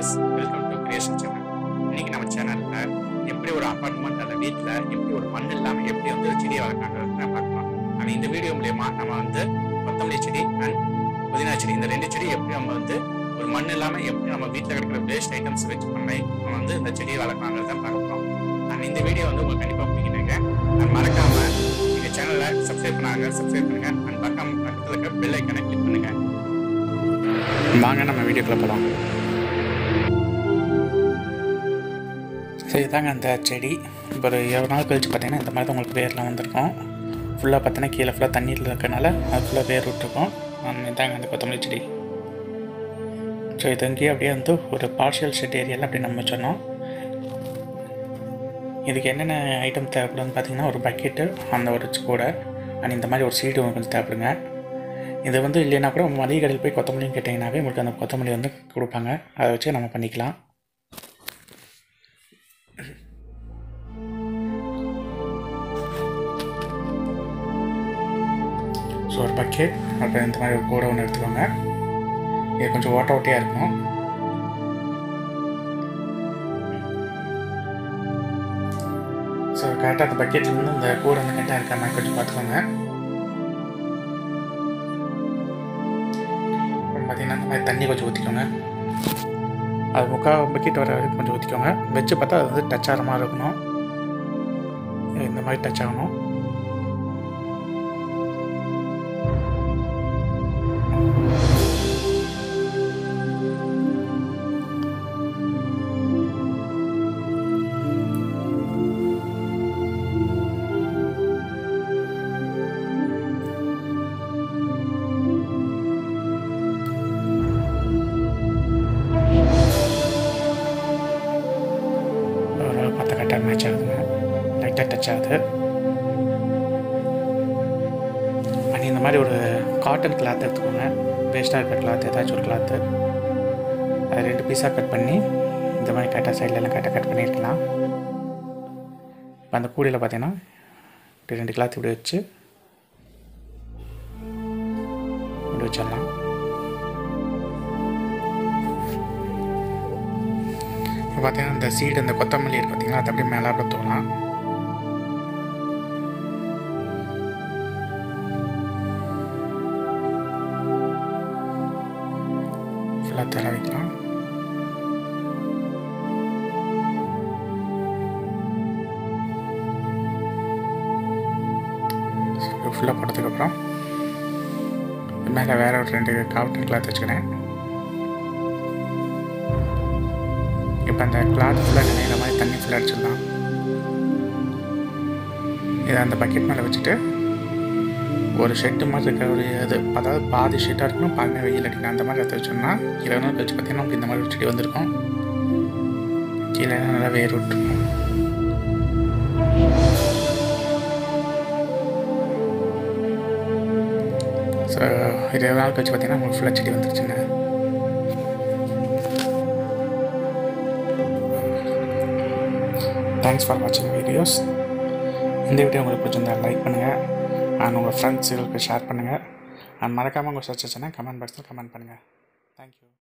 viewers welcome to creation channel இன்னைக்கு நம்ம சேனல்ல எப்படி ஒரு அபார்ட்மெண்ட் அந்த வீட்டில் எப்படி ஒரு மண் இல்லாமல் எப்படி வந்து ஒரு செடியை வளர்க்காங்க பார்க்கலாம் ஆனால் இந்த வீடியோ மூலயமா நம்ம வந்து கொத்தமல்லி செடி அண்ட் புதினா செடி இந்த ரெண்டு செடி எப்படி நம்ம வந்து ஒரு மண் இல்லாமல் எப்படி நம்ம வீட்டில் கிடைக்கிற வேஸ்ட் ஐட்டம்ஸ் வச்சு பண்ணி நம்ம வந்து இந்த செடியை வளர்க்கலாங்கிறத பார்க்க போகிறோம் அண்ட் இந்த வீடியோ வந்து உங்களுக்கு கண்டிப்பாக பிடிக்கிறீங்க அண்ட் மறக்காம எங்கள் சேனலை சப்ஸ்கிரைப் பண்ணாங்க சப்ஸ்கிரைப் பண்ணுங்க அண்ட் மறக்காம பக்கத்தில் இருக்க பெல் ஐக்கனை கிளிக் பண்ணுங்க வாங்க நம்ம வீடியோக்குள்ள போகலாம் சரி இதாங்க அந்த செடி இப்போ ஒரு இருபது நாள் கழிச்சு பார்த்தீங்கன்னா இந்த மாதிரி தான் உங்களுக்கு வேர்லாம் வந்திருக்கும் ஃபுல்லாக பார்த்தீங்கன்னா கீழே ஃபுல்லாக தண்ணியில் இருக்கனால அது ஃபுல்லாக வேர் விட்டுருக்கும் ஆம், இதாங்க அந்த கொத்தமல்லி செடி ஸோ இது இங்கேயே அப்படியே வந்து ஒரு பார்ஷியல் ஷெட் ஏரியாவில் அப்படி நம்ம சொன்னோம் இதுக்கு என்னென்ன ஐட்டம் தேவைப்படுதுன்னு பார்த்தீங்கன்னா ஒரு பக்கெட்டு அந்த ஒரு கூடை அண்ட் இந்த மாதிரி ஒரு சீடு கொஞ்சம் தேவைப்படுங்க இது வந்து இல்லைன்னா கூட மளிகை கடையில் போய் கொத்தமல்லின்னு கேட்டிங்கனாவே உங்களுக்கு அந்த கொத்தமல்லி வந்து கொடுப்பாங்க அதை வச்சு நம்ம பண்ணிக்கலாம் ஸோ ஒரு பக்கெட் அப்புறம் இந்த மாதிரி ஒரு கூடை ஒன்று எடுத்துக்கோங்க இது கொஞ்சம் ஓட்ட ஓட்டையாக இருக்கும் ஸோ கரெக்டாக அந்த பக்கெட்லேருந்து இந்த கூடை வந்து கரெக்டாக இருக்க மாதிரி கொஞ்சம் பார்த்துக்கோங்க அப்புறம் பார்த்தீங்கன்னா இந்த மாதிரி தண்ணி கொஞ்சம் ஊற்றிக்கோங்க அது முக்கால் பக்கெட் வர வரைக்கும் கொஞ்சம் ஊற்றிக்கோங்க வச்சு பார்த்தா அது வந்து டச் ஆகிற மாதிரி இருக்கணும் இந்த மாதிரி டச் ஆகணும் ஒரு பத்து கட்டாக மேட்ச் ஆகுதுங்க லைட்டாக டச் ஆகுது அண்ட் இந்த மாதிரி ஒரு காட்டன் கிளாத் எடுத்துக்கோங்க வேஸ்ட்டாக இருக்கிற கிளாத் ஏதாச்சும் ஒரு கிளாத்து அது ரெண்டு பீஸாக கட் பண்ணி இந்த மாதிரி கரெக்டாக சைட்லலாம் கரெக்டாக கட் பண்ணியிருக்கலாம் இப்போ அந்த கூடையில் பார்த்தீங்கன்னா இப்படி ரெண்டு கிளாத் இப்படி வச்சு இப்படி வச்சிடலாம் இப்போ பார்த்தீங்கன்னா இந்த சீடு இந்த கொத்தமல்லி இருக்கு பார்த்தீங்களா அது அப்படியே மேலே அப்படியே தூக்கலாம் ஃபுல்லாக தர வைக்கலாம் ஃபுல்லாக போட்டதுக்கப்புறம் மேலே வேற ஒரு ரெண்டு காட்டன் கிளாத் வச்சுக்கிறேன் இப்போ அந்த கிளாத் ஃபுல்லாக நினைக்கிற மாதிரி தண்ணி ஃபுல்லாக அடிச்சிடலாம் இதை அந்த பக்கெட் மேலே வச்சுட்டு ஒரு ஷெட்டு மாதிரி இருக்கிற ஒரு இது அதாவது பாதி ஷெட்டாக இருக்கணும் பாதி வெயில் அடிக்கணும் அந்த மாதிரி எடுத்து வச்சோம்னா இருபது நாள் கழிச்சு பார்த்தீங்கன்னா அப்படி இந்த மாதிரி ஒரு செடி வந்திருக்கும் கீழே நல்லா வேர் விட்டுருக்கும் ஸோ இருபது நாள் கழிச்சு பார்த்தீங்கன்னா உங்களுக்கு ஃபுல்லாக செடி வந்துருச்சுங்க தேங்க்ஸ் ஃபார் வாட்சிங் வீடியோஸ் இந்த வீடியோ உங்களுக்கு பிடிச்சிருந்தா லைக் பண்ணுங்கள் அண்ட் உங்கள் ஃப்ரெண்ட்ஸுகளுக்கு ஷேர் பண்ணுங்கள் அண்ட் மறக்காமல் உங்கள் சர்ச்சஸ்னா கமெண்ட் பாக்ஸில் கமெண்ட் பண்ணுங்கள் தேங்க்யூ